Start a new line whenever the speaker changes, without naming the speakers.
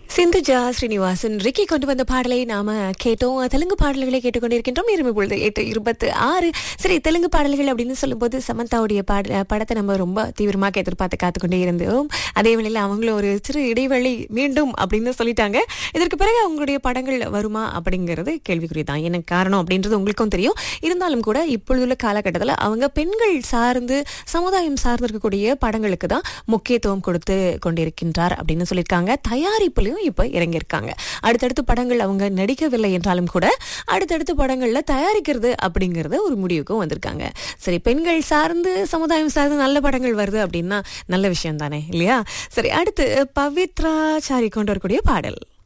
Sindhuja Srinivasan Ricky கொண்டு வந்த பாடலை நாம கேட்டோம் தெலுங்கு பாடல்களை கேட்டுக்கொண்டிருக்கின்றோம் நேரம் இப்பொழுது எட்டு இருபத்து ஆறு சரி தெலுங்கு பாடல்கள் அப்படின்னு சொல்லும்போது சமந்தாவுடைய பாட படத்தை நம்ம ரொம்ப தீவிரமாக எதிர்பார்த்து காத்துக்கொண்டே இருந்தோம் அதே வேளையில் அவங்களும் ஒரு சிறு இடைவெளி மீண்டும் அப்படின்னு சொல்லிட்டாங்க இதற்கு பிறகு அவங்களுடைய படங்கள் வருமா அப்படிங்கிறது கேள்விக்குறி தான் என்ன காரணம் அப்படின்றது உங்களுக்கும் தெரியும் இருந்தாலும் கூட இப்பொழுதுள்ள காலகட்டத்தில் அவங்க பெண்கள் சார்ந்து சமுதாயம் சார்ந்து இருக்கக்கூடிய படங்களுக்கு தான் முக்கியத்துவம் கொடுத்து கொண்டிருக்கின்றார் அப்படின்னு சொல்லியிருக்காங்க தயாரிப்புலையும் இப்போ இறங்கியிருக்காங்க அடுத்தடுத்து படங்கள் அவங்க நடிக்கவில்லை என்றாலும் கூட அடுத்தடுத்து படங்கள்ல தயாரிக்கிறது அப்படிங்கறது ஒரு முடிவுக்கும் வந்திருக்காங்க சரி பெண்கள் சார்ந்து சமுதாயம் சார்ந்து நல்ல படங்கள் வருது அப்படின்னா நல்ல விஷயம் தானே இல்லையா சரி அடுத்து பவித்ரா சாரி கொண்டு வரக்கூடிய பாடல்